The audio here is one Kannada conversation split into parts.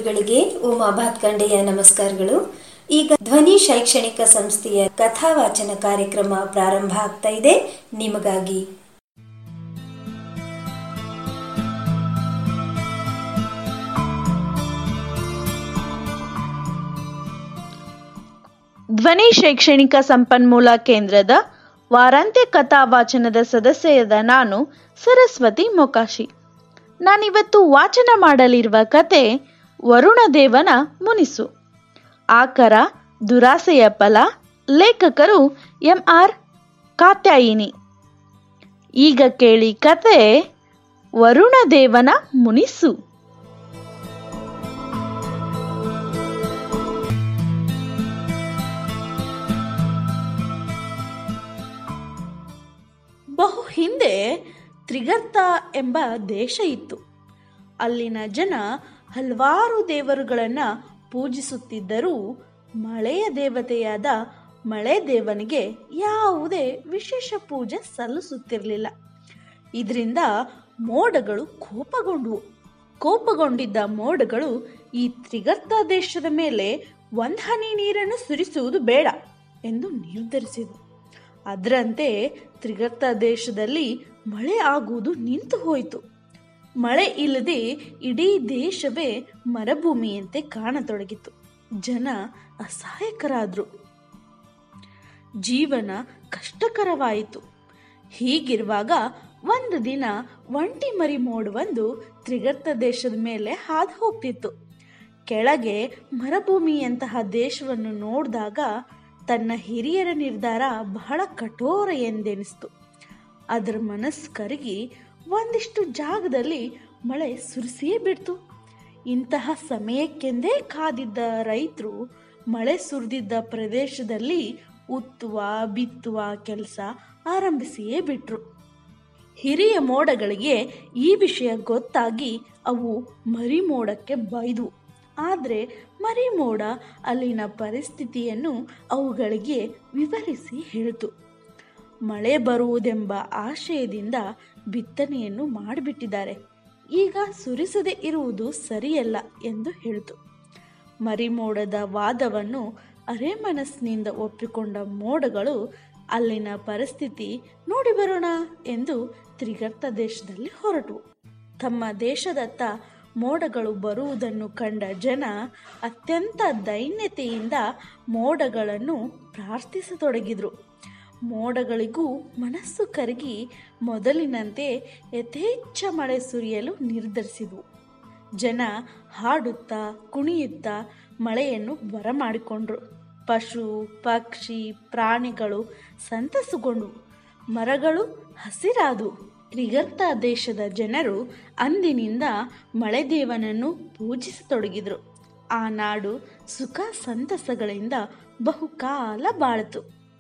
ಶ್ರೋತೃಗಳಿಗೆ ಉಮಾ ಭಾತ್ಕಂಡೆಯ ನಮಸ್ಕಾರಗಳು ಈಗ ಧ್ವನಿ ಶೈಕ್ಷಣಿಕ ಸಂಸ್ಥೆಯ ಕಥಾವಾಚನ ಕಾರ್ಯಕ್ರಮ ಪ್ರಾರಂಭ ಆಗ್ತಾ ಇದೆ ನಿಮಗಾಗಿ ಧ್ವನಿ ಶೈಕ್ಷಣಿಕ ಸಂಪನ್ಮೂಲ ಕೇಂದ್ರದ ವಾರಾಂತ್ಯ ಕಥಾವಾಚನದ ಸದಸ್ಯೆಯಾದ ನಾನು ಸರಸ್ವತಿ ಮೊಕಾಶಿ ನಾನಿವತ್ತು ವಾಚನ ಮಾಡಲಿರುವ ಕತೆ ವರುಣದೇವನ ಮುನಿಸು ಆಕರ ದುರಾಸೆಯ ಫಲ ಲೇಖಕರು ಎಂ ಆರ್ ಕಾತ್ಯಾಯಿನಿ ಈಗ ಕೇಳಿ ಕತೆ ವರುಣದೇವನ ಮುನಿಸು ಬಹು ಹಿಂದೆ ತ್ರಿಗರ್ತ ಎಂಬ ದೇಶ ಇತ್ತು ಅಲ್ಲಿನ ಜನ ಹಲವಾರು ದೇವರುಗಳನ್ನು ಪೂಜಿಸುತ್ತಿದ್ದರೂ ಮಳೆಯ ದೇವತೆಯಾದ ಮಳೆ ದೇವನಿಗೆ ಯಾವುದೇ ವಿಶೇಷ ಪೂಜೆ ಸಲ್ಲಿಸುತ್ತಿರಲಿಲ್ಲ ಇದರಿಂದ ಮೋಡಗಳು ಕೋಪಗೊಂಡವು ಕೋಪಗೊಂಡಿದ್ದ ಮೋಡಗಳು ಈ ತ್ರಿಗರ್ತ ದೇಶದ ಮೇಲೆ ಒಂದು ಹನಿ ನೀರನ್ನು ಸುರಿಸುವುದು ಬೇಡ ಎಂದು ನಿರ್ಧರಿಸಿದವು ಅದರಂತೆ ತ್ರಿಗರ್ತ ದೇಶದಲ್ಲಿ ಮಳೆ ಆಗುವುದು ನಿಂತು ಹೋಯಿತು ಮಳೆ ಇಲ್ಲದೆ ಇಡೀ ದೇಶವೇ ಮರುಭೂಮಿಯಂತೆ ಕಾಣತೊಡಗಿತು ಜನ ಅಸಹಾಯಕರಾದರು ಜೀವನ ಕಷ್ಟಕರವಾಯಿತು ಹೀಗಿರುವಾಗ ಒಂದು ದಿನ ಒಂಟಿ ಮರಿ ಮೋಡವೊಂದು ತ್ರಿಗರ್ತ ದೇಶದ ಮೇಲೆ ಹಾದು ಹೋಗ್ತಿತ್ತು ಕೆಳಗೆ ಮರುಭೂಮಿಯಂತಹ ದೇಶವನ್ನು ನೋಡಿದಾಗ ತನ್ನ ಹಿರಿಯರ ನಿರ್ಧಾರ ಬಹಳ ಕಠೋರ ಎಂದೆನಿಸ್ತು ಅದರ ಮನಸ್ಸು ಕರಗಿ ಒಂದಿಷ್ಟು ಜಾಗದಲ್ಲಿ ಮಳೆ ಸುರಿಸಿಯೇ ಬಿಡ್ತು ಇಂತಹ ಸಮಯಕ್ಕೆಂದೇ ಕಾದಿದ್ದ ರೈತರು ಮಳೆ ಸುರಿದಿದ್ದ ಪ್ರದೇಶದಲ್ಲಿ ಉತ್ತುವ ಬಿತ್ತುವ ಕೆಲಸ ಆರಂಭಿಸಿಯೇ ಬಿಟ್ರು ಹಿರಿಯ ಮೋಡಗಳಿಗೆ ಈ ವಿಷಯ ಗೊತ್ತಾಗಿ ಅವು ಮರಿ ಮೋಡಕ್ಕೆ ಬೈದು ಆದರೆ ಮರಿ ಮೋಡ ಅಲ್ಲಿನ ಪರಿಸ್ಥಿತಿಯನ್ನು ಅವುಗಳಿಗೆ ವಿವರಿಸಿ ಹೇಳಿತು ಮಳೆ ಬರುವುದೆಂಬ ಆಶಯದಿಂದ ಬಿತ್ತನೆಯನ್ನು ಮಾಡಿಬಿಟ್ಟಿದ್ದಾರೆ ಈಗ ಸುರಿಸದೆ ಇರುವುದು ಸರಿಯಲ್ಲ ಎಂದು ಹೇಳಿತು ಮರಿಮೋಡದ ವಾದವನ್ನು ಅರೆಮನಸ್ಸಿನಿಂದ ಒಪ್ಪಿಕೊಂಡ ಮೋಡಗಳು ಅಲ್ಲಿನ ಪರಿಸ್ಥಿತಿ ನೋಡಿ ಬರೋಣ ಎಂದು ತ್ರಿಗರ್ತ ದೇಶದಲ್ಲಿ ಹೊರಟವು ತಮ್ಮ ದೇಶದತ್ತ ಮೋಡಗಳು ಬರುವುದನ್ನು ಕಂಡ ಜನ ಅತ್ಯಂತ ದೈನ್ಯತೆಯಿಂದ ಮೋಡಗಳನ್ನು ಪ್ರಾರ್ಥಿಸತೊಡಗಿದರು ಮೋಡಗಳಿಗೂ ಮನಸ್ಸು ಕರಗಿ ಮೊದಲಿನಂತೆ ಯಥೇಚ್ಛ ಮಳೆ ಸುರಿಯಲು ನಿರ್ಧರಿಸಿದವು ಜನ ಹಾಡುತ್ತಾ ಕುಣಿಯುತ್ತಾ ಮಳೆಯನ್ನು ಬರಮಾಡಿಕೊಂಡ್ರು ಪಶು ಪಕ್ಷಿ ಪ್ರಾಣಿಗಳು ಸಂತಸಗೊಂಡವು ಮರಗಳು ಹಸಿರಾದವು ತ್ರಿಗರ್ತ ದೇಶದ ಜನರು ಅಂದಿನಿಂದ ಮಳೆದೇವನನ್ನು ಪೂಜಿಸತೊಡಗಿದರು ಆ ನಾಡು ಸುಖ ಸಂತಸಗಳಿಂದ ಬಹುಕಾಲ ಬಾಳಿತು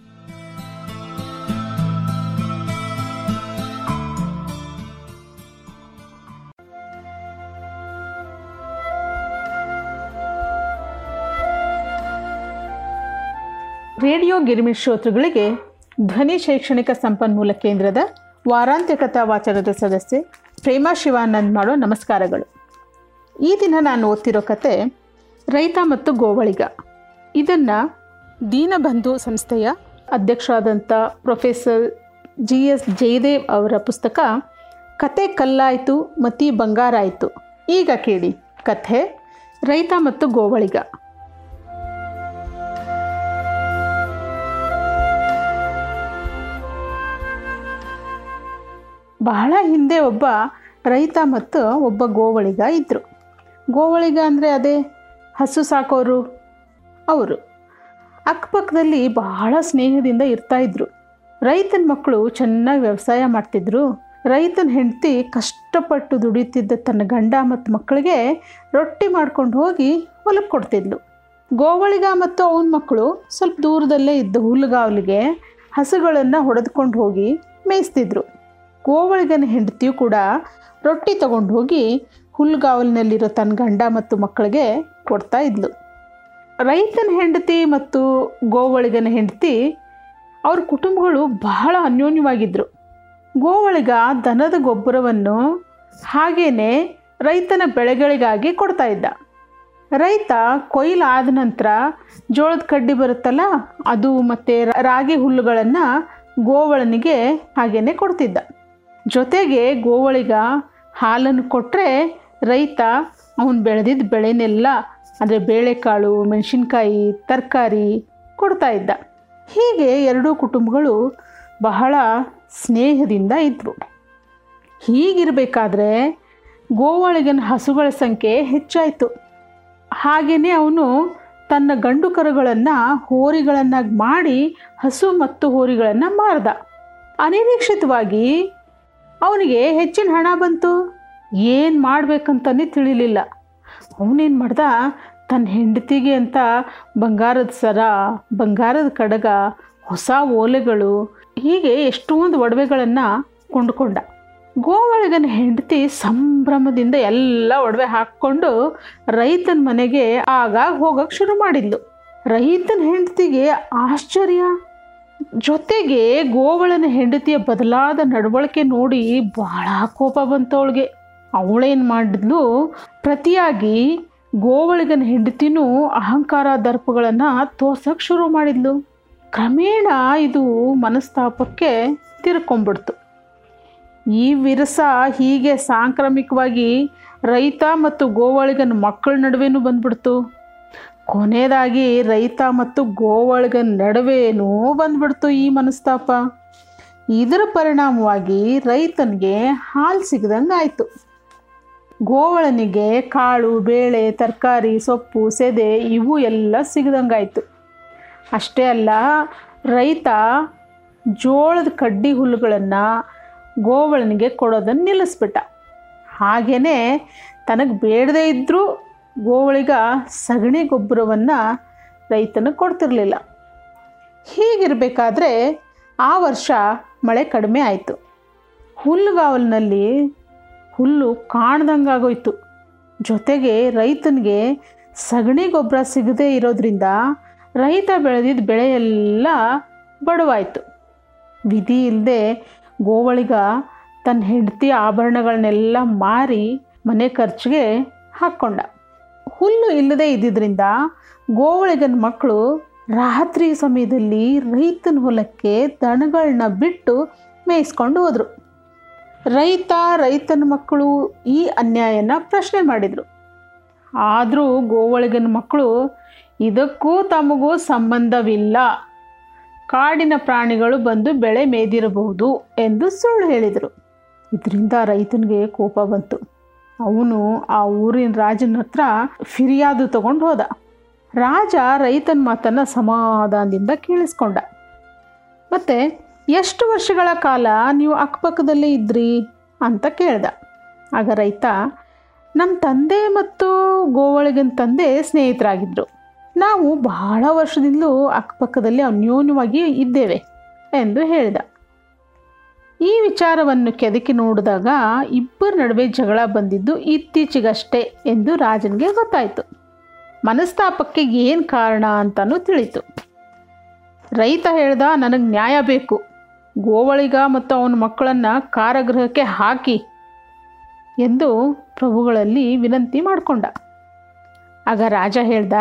ರೇಡಿಯೋ ಗಿರಿಮಿ ಶ್ರೋತೃಗಳಿಗೆ ಧ್ವನಿ ಶೈಕ್ಷಣಿಕ ಸಂಪನ್ಮೂಲ ಕೇಂದ್ರದ ವಾರಾಂತ್ಯ ಕಥಾ ವಾಚನದ ಸದಸ್ಯೆ ಪ್ರೇಮಾ ಶಿವಾನಂದ್ ಮಾಡೋ ನಮಸ್ಕಾರಗಳು ಈ ದಿನ ನಾನು ಓದ್ತಿರೋ ಕತೆ ರೈತ ಮತ್ತು ಗೋವಳಿಗ ಇದನ್ನು ದೀನಬಂಧು ಸಂಸ್ಥೆಯ ಅಧ್ಯಕ್ಷರಾದಂಥ ಪ್ರೊಫೆಸರ್ ಜಿ ಎಸ್ ಜಯದೇವ್ ಅವರ ಪುಸ್ತಕ ಕತೆ ಕಲ್ಲಾಯಿತು ಮತಿ ಬಂಗಾರ ಆಯಿತು ಈಗ ಕೇಳಿ ಕಥೆ ರೈತ ಮತ್ತು ಗೋವಳಿಗ ಬಹಳ ಹಿಂದೆ ಒಬ್ಬ ರೈತ ಮತ್ತು ಒಬ್ಬ ಗೋವಳಿಗ ಇದ್ದರು ಗೋವಳಿಗ ಅಂದರೆ ಅದೇ ಹಸು ಸಾಕೋರು ಅವರು ಅಕ್ಕಪಕ್ಕದಲ್ಲಿ ಬಹಳ ಸ್ನೇಹದಿಂದ ಇರ್ತಾಯಿದ್ರು ರೈತನ ಮಕ್ಕಳು ಚೆನ್ನಾಗಿ ವ್ಯವಸಾಯ ಮಾಡ್ತಿದ್ರು ರೈತನ ಹೆಂಡತಿ ಕಷ್ಟಪಟ್ಟು ದುಡಿತಿದ್ದ ತನ್ನ ಗಂಡ ಮತ್ತು ಮಕ್ಕಳಿಗೆ ರೊಟ್ಟಿ ಮಾಡ್ಕೊಂಡು ಹೋಗಿ ಹೊಲಕ್ಕೆ ಕೊಡ್ತಿದ್ಲು ಗೋವಳಿಗ ಮತ್ತು ಅವನ ಮಕ್ಕಳು ಸ್ವಲ್ಪ ದೂರದಲ್ಲೇ ಇದ್ದ ಹುಲ್ಲುಗಾವಲಿಗೆ ಹಸುಗಳನ್ನು ಹೊಡೆದುಕೊಂಡು ಹೋಗಿ ಮೇಯಿಸ್ತಿದ್ರು ಗೋವಳಿಗನ ಹೆಂಡತಿಯು ಕೂಡ ರೊಟ್ಟಿ ತಗೊಂಡು ಹೋಗಿ ಹುಲ್ಲುಗಾವಲಿನಲ್ಲಿರೋ ತನ್ನ ಗಂಡ ಮತ್ತು ಮಕ್ಕಳಿಗೆ ಕೊಡ್ತಾ ಇದ್ಲು ರೈತನ ಹೆಂಡತಿ ಮತ್ತು ಗೋವಳಿಗನ ಹೆಂಡತಿ ಅವ್ರ ಕುಟುಂಬಗಳು ಬಹಳ ಅನ್ಯೋನ್ಯವಾಗಿದ್ದರು ಗೋವಳಿಗ ದನದ ಗೊಬ್ಬರವನ್ನು ಹಾಗೇನೆ ರೈತನ ಬೆಳೆಗಳಿಗಾಗಿ ಕೊಡ್ತಾ ಇದ್ದ ರೈತ ಕೊಯ್ಲು ಆದ ನಂತರ ಜೋಳದ ಕಡ್ಡಿ ಬರುತ್ತಲ್ಲ ಅದು ಮತ್ತು ರಾಗಿ ಹುಲ್ಲುಗಳನ್ನು ಗೋವಳನಿಗೆ ಹಾಗೇನೆ ಕೊಡ್ತಿದ್ದ ಜೊತೆಗೆ ಗೋವಳಿಗ ಹಾಲನ್ನು ಕೊಟ್ಟರೆ ರೈತ ಅವನು ಬೆಳೆದಿದ್ದ ಬೆಳೆನೆಲ್ಲ ಅಂದರೆ ಬೇಳೆಕಾಳು ಮೆಣಸಿನ್ಕಾಯಿ ತರಕಾರಿ ಕೊಡ್ತಾ ಇದ್ದ ಹೀಗೆ ಎರಡೂ ಕುಟುಂಬಗಳು ಬಹಳ ಸ್ನೇಹದಿಂದ ಇದ್ದರು ಹೀಗಿರಬೇಕಾದ್ರೆ ಗೋವಾಳಿಗನ ಹಸುಗಳ ಸಂಖ್ಯೆ ಹೆಚ್ಚಾಯಿತು ಹಾಗೆಯೇ ಅವನು ತನ್ನ ಗಂಡು ಕರುಗಳನ್ನು ಹೋರಿಗಳನ್ನಾಗಿ ಮಾಡಿ ಹಸು ಮತ್ತು ಹೋರಿಗಳನ್ನು ಮಾರ್ದ ಅನಿರೀಕ್ಷಿತವಾಗಿ ಅವನಿಗೆ ಹೆಚ್ಚಿನ ಹಣ ಬಂತು ಏನು ಮಾಡಬೇಕಂತನೇ ತಿಳಿಲಿಲ್ಲ ಅವನೇನು ಮಾಡ್ದ ತನ್ನ ಹೆಂಡತಿಗೆ ಅಂತ ಬಂಗಾರದ ಸರ ಬಂಗಾರದ ಕಡಗ ಹೊಸ ಓಲೆಗಳು ಹೀಗೆ ಎಷ್ಟೊಂದು ಒಡವೆಗಳನ್ನು ಕೊಂಡುಕೊಂಡ ಗೋವಳಗನ ಹೆಂಡತಿ ಸಂಭ್ರಮದಿಂದ ಎಲ್ಲ ಒಡವೆ ಹಾಕ್ಕೊಂಡು ರೈತನ ಮನೆಗೆ ಆಗಾಗ ಹೋಗಕ್ಕೆ ಶುರು ಮಾಡಿದ್ಲು ರೈತನ ಹೆಂಡತಿಗೆ ಆಶ್ಚರ್ಯ ಜೊತೆಗೆ ಗೋವಳನ ಹೆಂಡತಿಯ ಬದಲಾದ ನಡವಳಿಕೆ ನೋಡಿ ಬಹಳ ಕೋಪ ಬಂತು ಅವಳಿಗೆ ಅವಳೇನು ಮಾಡಿದ್ಲು ಪ್ರತಿಯಾಗಿ ಗೋವಳಿಗನ ಹೆಂಡತಿನೂ ಅಹಂಕಾರ ದರ್ಪಗಳನ್ನು ತೋರ್ಸಕ್ಕೆ ಶುರು ಮಾಡಿದ್ಲು ಕ್ರಮೇಣ ಇದು ಮನಸ್ತಾಪಕ್ಕೆ ತಿರ್ಕೊಂಡ್ಬಿಡ್ತು ಈ ವಿರಸ ಹೀಗೆ ಸಾಂಕ್ರಾಮಿಕವಾಗಿ ರೈತ ಮತ್ತು ಗೋವಾಳಿಗನ ಮಕ್ಕಳ ನಡುವೆನೂ ಬಂದ್ಬಿಡ್ತು ಕೊನೆಯದಾಗಿ ರೈತ ಮತ್ತು ಗೋವಾಳಿಗನ ನಡುವೆನೂ ಬಂದ್ಬಿಡ್ತು ಈ ಮನಸ್ತಾಪ ಇದರ ಪರಿಣಾಮವಾಗಿ ರೈತನಿಗೆ ಹಾಲು ಸಿಗದಂಗೆ ಆಯಿತು ಗೋವಳನಿಗೆ ಕಾಳು ಬೇಳೆ ತರಕಾರಿ ಸೊಪ್ಪು ಸೆದೆ ಇವು ಎಲ್ಲ ಸಿಗದಂಗಾಯಿತು ಅಷ್ಟೇ ಅಲ್ಲ ರೈತ ಜೋಳದ ಕಡ್ಡಿ ಹುಲ್ಲುಗಳನ್ನು ಗೋವಳನಿಗೆ ಕೊಡೋದನ್ನು ನಿಲ್ಲಿಸ್ಬಿಟ್ಟ ಹಾಗೆಯೇ ತನಗೆ ಬೇಡದೇ ಇದ್ದರೂ ಗೋವಳಿಗ ಸಗಣಿ ಗೊಬ್ಬರವನ್ನು ರೈತನಿಗೆ ಕೊಡ್ತಿರಲಿಲ್ಲ ಹೀಗಿರಬೇಕಾದ್ರೆ ಆ ವರ್ಷ ಮಳೆ ಕಡಿಮೆ ಆಯಿತು ಹುಲ್ಲುಗಾವಲಿನಲ್ಲಿ ಹುಲ್ಲು ಕಾಣ್ದಂಗಾಗೋಯ್ತು ಜೊತೆಗೆ ರೈತನಿಗೆ ಸಗಣಿ ಗೊಬ್ಬರ ಸಿಗದೇ ಇರೋದ್ರಿಂದ ರೈತ ಬೆಳೆದಿದ್ದ ಬೆಳೆಯೆಲ್ಲ ಬಡವಾಯಿತು ವಿಧಿ ಇಲ್ಲದೆ ಗೋವಳಿಗ ತನ್ನ ಹೆಂಡತಿ ಆಭರಣಗಳನ್ನೆಲ್ಲ ಮಾರಿ ಮನೆ ಖರ್ಚಿಗೆ ಹಾಕ್ಕೊಂಡ ಹುಲ್ಲು ಇಲ್ಲದೆ ಇದ್ದಿದ್ದರಿಂದ ಗೋವಳಿಗನ ಮಕ್ಕಳು ರಾತ್ರಿ ಸಮಯದಲ್ಲಿ ರೈತನ ಹೊಲಕ್ಕೆ ದನಗಳನ್ನ ಬಿಟ್ಟು ಮೇಯಿಸ್ಕೊಂಡು ಹೋದರು ರೈತ ರೈತನ ಮಕ್ಕಳು ಈ ಅನ್ಯಾಯನ ಪ್ರಶ್ನೆ ಮಾಡಿದರು ಆದರೂ ಗೋವಳಿಗನ ಮಕ್ಕಳು ಇದಕ್ಕೂ ತಮಗೂ ಸಂಬಂಧವಿಲ್ಲ ಕಾಡಿನ ಪ್ರಾಣಿಗಳು ಬಂದು ಬೆಳೆ ಮೇದಿರಬಹುದು ಎಂದು ಸುಳ್ಳು ಹೇಳಿದರು ಇದರಿಂದ ರೈತನಿಗೆ ಕೋಪ ಬಂತು ಅವನು ಆ ಊರಿನ ರಾಜನ ಹತ್ರ ಫಿರ್ಯಾದು ತಗೊಂಡು ಹೋದ ರಾಜ ರೈತನ ಮಾತನ್ನು ಸಮಾಧಾನದಿಂದ ಕೇಳಿಸ್ಕೊಂಡ ಮತ್ತು ಎಷ್ಟು ವರ್ಷಗಳ ಕಾಲ ನೀವು ಅಕ್ಕಪಕ್ಕದಲ್ಲೇ ಇದ್ರಿ ಅಂತ ಕೇಳ್ದ ಆಗ ರೈತ ನಮ್ಮ ತಂದೆ ಮತ್ತು ಗೋವಳಿಗನ ತಂದೆ ಸ್ನೇಹಿತರಾಗಿದ್ದರು ನಾವು ಬಹಳ ವರ್ಷದಿಂದಲೂ ಅಕ್ಕಪಕ್ಕದಲ್ಲಿ ಅನ್ಯೋನ್ಯವಾಗಿ ಇದ್ದೇವೆ ಎಂದು ಹೇಳಿದ ಈ ವಿಚಾರವನ್ನು ಕೆದಕಿ ನೋಡಿದಾಗ ಇಬ್ಬರ ನಡುವೆ ಜಗಳ ಬಂದಿದ್ದು ಇತ್ತೀಚೆಗಷ್ಟೇ ಎಂದು ರಾಜನಿಗೆ ಗೊತ್ತಾಯಿತು ಮನಸ್ತಾಪಕ್ಕೆ ಏನು ಕಾರಣ ಅಂತಲೂ ತಿಳಿತು ರೈತ ಹೇಳ್ದ ನನಗೆ ನ್ಯಾಯ ಬೇಕು ಗೋವಳಿಗ ಮತ್ತು ಅವನ ಮಕ್ಕಳನ್ನು ಕಾರಾಗೃಹಕ್ಕೆ ಹಾಕಿ ಎಂದು ಪ್ರಭುಗಳಲ್ಲಿ ವಿನಂತಿ ಮಾಡಿಕೊಂಡ ಆಗ ರಾಜ ಹೇಳ್ದ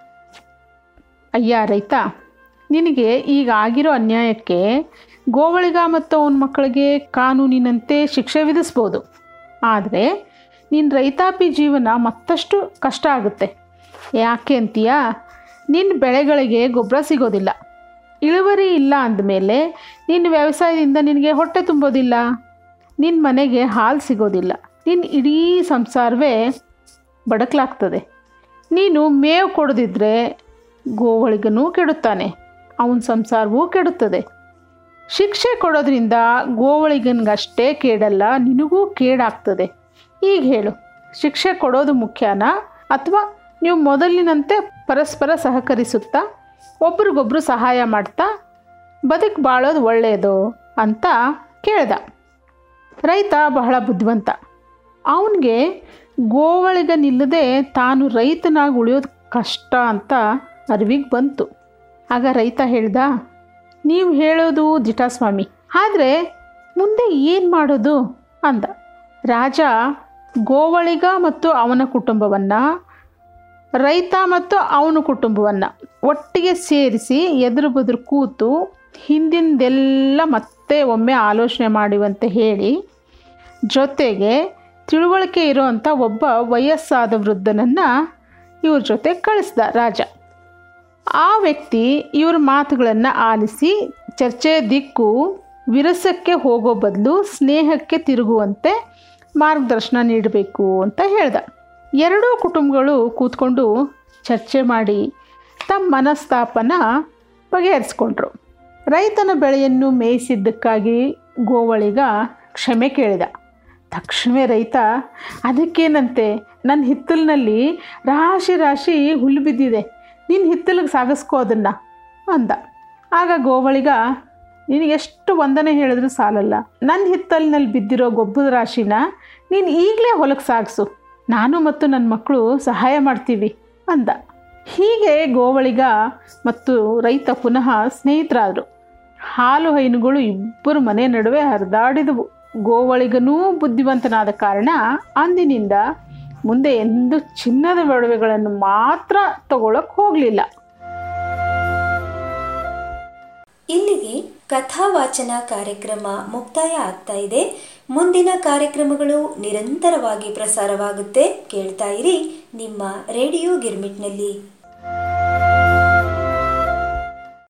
ಅಯ್ಯ ರೈತ ನಿನಗೆ ಈಗ ಆಗಿರೋ ಅನ್ಯಾಯಕ್ಕೆ ಗೋವಳಿಗ ಮತ್ತು ಅವನ ಮಕ್ಕಳಿಗೆ ಕಾನೂನಿನಂತೆ ಶಿಕ್ಷೆ ವಿಧಿಸ್ಬೋದು ಆದರೆ ನಿನ್ನ ರೈತಾಪಿ ಜೀವನ ಮತ್ತಷ್ಟು ಕಷ್ಟ ಆಗುತ್ತೆ ಯಾಕೆ ಅಂತೀಯಾ ನಿನ್ನ ಬೆಳೆಗಳಿಗೆ ಗೊಬ್ಬರ ಸಿಗೋದಿಲ್ಲ ಇಳುವರಿ ಇಲ್ಲ ಅಂದಮೇಲೆ ನಿನ್ನ ವ್ಯವಸಾಯದಿಂದ ನಿನಗೆ ಹೊಟ್ಟೆ ತುಂಬೋದಿಲ್ಲ ನಿನ್ನ ಮನೆಗೆ ಹಾಲು ಸಿಗೋದಿಲ್ಲ ನಿನ್ನ ಇಡೀ ಸಂಸಾರವೇ ಬಡಕಲಾಗ್ತದೆ ನೀನು ಮೇವು ಕೊಡದಿದ್ದರೆ ಗೋವಳಿಗನೂ ಕೆಡುತ್ತಾನೆ ಅವನ ಸಂಸಾರವೂ ಕೆಡುತ್ತದೆ ಶಿಕ್ಷೆ ಕೊಡೋದ್ರಿಂದ ಗೋವಳಿಗನಿಗಷ್ಟೇ ಕೇಡಲ್ಲ ನಿನಗೂ ಕೇಡಾಗ್ತದೆ ಈಗ ಹೇಳು ಶಿಕ್ಷೆ ಕೊಡೋದು ಮುಖ್ಯನಾ ಅಥವಾ ನೀವು ಮೊದಲಿನಂತೆ ಪರಸ್ಪರ ಸಹಕರಿಸುತ್ತಾ ಒಬ್ರಿಗೊಬ್ರು ಸಹಾಯ ಮಾಡ್ತಾ ಬದುಕು ಬಾಳೋದು ಒಳ್ಳೆಯದು ಅಂತ ಕೇಳ್ದ ರೈತ ಬಹಳ ಬುದ್ಧಿವಂತ ಅವನಿಗೆ ಗೋವಳಿಗನಿಲ್ಲದೆ ತಾನು ರೈತನಾಗಿ ಉಳಿಯೋದು ಕಷ್ಟ ಅಂತ ಅರಿವಿಗೆ ಬಂತು ಆಗ ರೈತ ಹೇಳ್ದ ನೀವು ಹೇಳೋದು ದಿಟಾಸ್ವಾಮಿ ಆದರೆ ಮುಂದೆ ಏನು ಮಾಡೋದು ಅಂದ ರಾಜ ಗೋವಳಿಗ ಮತ್ತು ಅವನ ಕುಟುಂಬವನ್ನು ರೈತ ಮತ್ತು ಅವನ ಕುಟುಂಬವನ್ನು ಒಟ್ಟಿಗೆ ಸೇರಿಸಿ ಎದುರು ಬದುರು ಕೂತು ಹಿಂದಿಂದೆಲ್ಲ ಮತ್ತೆ ಒಮ್ಮೆ ಆಲೋಚನೆ ಮಾಡುವಂತೆ ಹೇಳಿ ಜೊತೆಗೆ ತಿಳುವಳಿಕೆ ಇರೋವಂಥ ಒಬ್ಬ ವಯಸ್ಸಾದ ವೃದ್ಧನನ್ನು ಇವ್ರ ಜೊತೆ ಕಳಿಸ್ದ ರಾಜ ಆ ವ್ಯಕ್ತಿ ಇವ್ರ ಮಾತುಗಳನ್ನು ಆಲಿಸಿ ಚರ್ಚೆಯ ದಿಕ್ಕು ವಿರಸಕ್ಕೆ ಹೋಗೋ ಬದಲು ಸ್ನೇಹಕ್ಕೆ ತಿರುಗುವಂತೆ ಮಾರ್ಗದರ್ಶನ ನೀಡಬೇಕು ಅಂತ ಹೇಳ್ದ ಎರಡೂ ಕುಟುಂಬಗಳು ಕೂತ್ಕೊಂಡು ಚರ್ಚೆ ಮಾಡಿ ತಮ್ಮ ಮನಸ್ತಾಪನ ಬಗೆಹರಿಸ್ಕೊಂಡ್ರು ರೈತನ ಬೆಳೆಯನ್ನು ಮೇಯಿಸಿದ್ದಕ್ಕಾಗಿ ಗೋವಳಿಗ ಕ್ಷಮೆ ಕೇಳಿದ ತಕ್ಷಣವೇ ರೈತ ಅದಕ್ಕೇನಂತೆ ನನ್ನ ಹಿತ್ತಲಿನಲ್ಲಿ ರಾಶಿ ರಾಶಿ ಹುಲ್ಲು ಬಿದ್ದಿದೆ ನಿನ್ನ ಹಿತ್ತಲಿಗೆ ಸಾಗಿಸ್ಕೋ ಅದನ್ನು ಅಂದ ಆಗ ಗೋವಳಿಗ ನಿನಗೆ ಎಷ್ಟು ವಂದನೆ ಹೇಳಿದ್ರು ಸಾಲಲ್ಲ ನನ್ನ ಹಿತ್ತಲಿನಲ್ಲಿ ಬಿದ್ದಿರೋ ಗೊಬ್ಬರದ ರಾಶಿನ ನೀನು ಈಗಲೇ ಹೊಲಕ್ಕೆ ಸಾಗಿಸು ನಾನು ಮತ್ತು ನನ್ನ ಮಕ್ಕಳು ಸಹಾಯ ಮಾಡ್ತೀವಿ ಅಂದ ಹೀಗೆ ಗೋವಳಿಗ ಮತ್ತು ರೈತ ಪುನಃ ಸ್ನೇಹಿತರಾದರು ಹಾಲು ಹೈನುಗಳು ಇಬ್ಬರು ಮನೆ ನಡುವೆ ಹರಿದಾಡಿದವು ಗೋವಳಿಗನೂ ಬುದ್ಧಿವಂತನಾದ ಕಾರಣ ಅಂದಿನಿಂದ ಮುಂದೆ ಎಂದು ಚಿನ್ನದ ಒಡವೆಗಳನ್ನು ಮಾತ್ರ ತಗೊಳಕ್ ಹೋಗಲಿಲ್ಲ ಇಲ್ಲಿಗೆ ಕಥಾವಾಚನ ಕಾರ್ಯಕ್ರಮ ಮುಕ್ತಾಯ ಆಗ್ತಾ ಇದೆ ಮುಂದಿನ ಕಾರ್ಯಕ್ರಮಗಳು ನಿರಂತರವಾಗಿ ಪ್ರಸಾರವಾಗುತ್ತೆ ಕೇಳ್ತಾ ಇರಿ ನಿಮ್ಮ ರೇಡಿಯೋ ಗಿರ್ಮಿಟ್ನಲ್ಲಿ